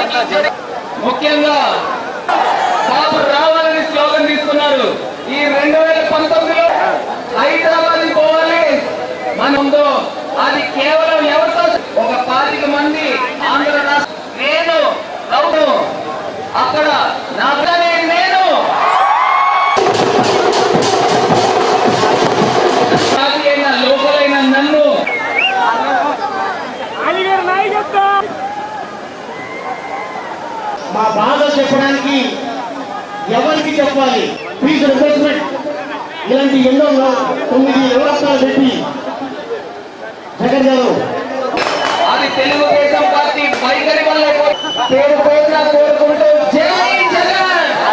అబద్ధానికి జరి- ముఖ్యంగా బాబు రావాలని స్లోగన్ తీసుకున్నారు ఈ రెండు వేల పంతొమ్మిదిలో హైదరాబాద్ పోవాలి మన ఉందో అది కేవలం ఎవరితో ఒక పాతిక మంది ఆంధ్ర రాష్ట్ర నేను అవును అక్కడ నా బిడ్డనే నేను జాతీయమైన లోకలైన నన్ను అలిగారు నాయకత్వం మా బాధ చెప్పడానికి ఎవరికి చెప్పాలి ఫీజు రిబర్స్మెంట్ ఇలాంటి ఎన్నో తొమ్మిది వ్యవస్థలు పెట్టి జగన్ గారు అది తెలుగుదేశం పార్టీ వైఖరి వల్లే పేరు పేరున కోరుకుంటూ జై జగన్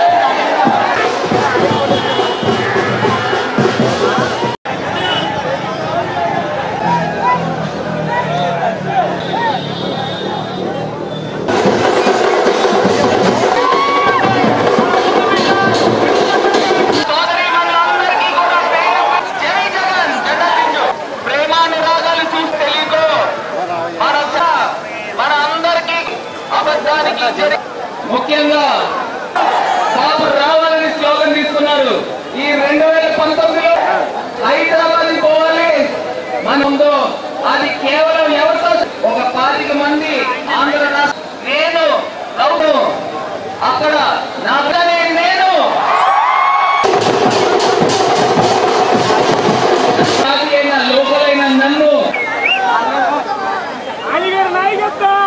సోదరీమణులందరికీ కూడా పేరు జై జగన్ జగన్నించు ప్రేమానురాగాలు చూసి తెలియదు మన స- మన అందరికీ అబద్ధానికి జరి ముఖ్యంగా బాబు రావాలని స్లోగన్ తీసుకున్నారు ఈ రెండు వేల పంతొమ్మిదిలో హైదరాబాద్ పోవాలి మన ఉందో అది కేవలం ఎవరితో ఒక పాతిక మంది ఆంధ్ర రాష్ట్ర నేను అవును అక్కడ నా బిడ్డనే నేను జాతీయమైన లోకలైన నన్ను అలిగారు నాయకత్వం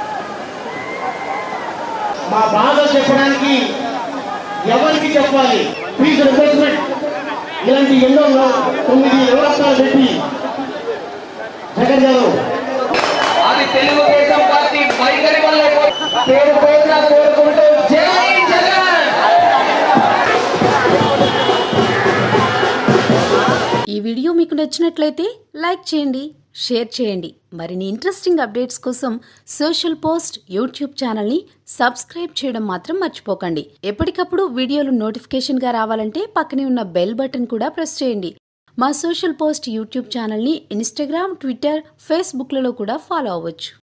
మా బాధ చెప్పడానికి ఎవరికి చెప్పాలి ఫీజు రిబర్స్మెంట్ ఇలాంటి ఎన్నో తొమ్మిది వ్యవస్థలు పెట్టి జగన్ గారు అది తెలుగుదేశం పార్టీ వైఖరి వల్లే పేరు పేరున కోరుకుంటూ జై జగన్ ఈ వీడియో మీకు నచ్చినట్లయితే లైక్ చేయండి షేర్ చేయండి మరిన్ని ఇంట్రెస్టింగ్ అప్డేట్స్ కోసం సోషల్ పోస్ట్ యూట్యూబ్ ఛానల్ని సబ్స్క్రైబ్ చేయడం మాత్రం మర్చిపోకండి ఎప్పటికప్పుడు వీడియోలు నోటిఫికేషన్గా రావాలంటే పక్కనే ఉన్న బెల్ బటన్ కూడా ప్రెస్ చేయండి మా సోషల్ పోస్ట్ యూట్యూబ్ ఛానల్ని ఇన్స్టాగ్రామ్ ట్విట్టర్ ఫేస్బుక్లలో కూడా ఫాలో అవ్వచ్చు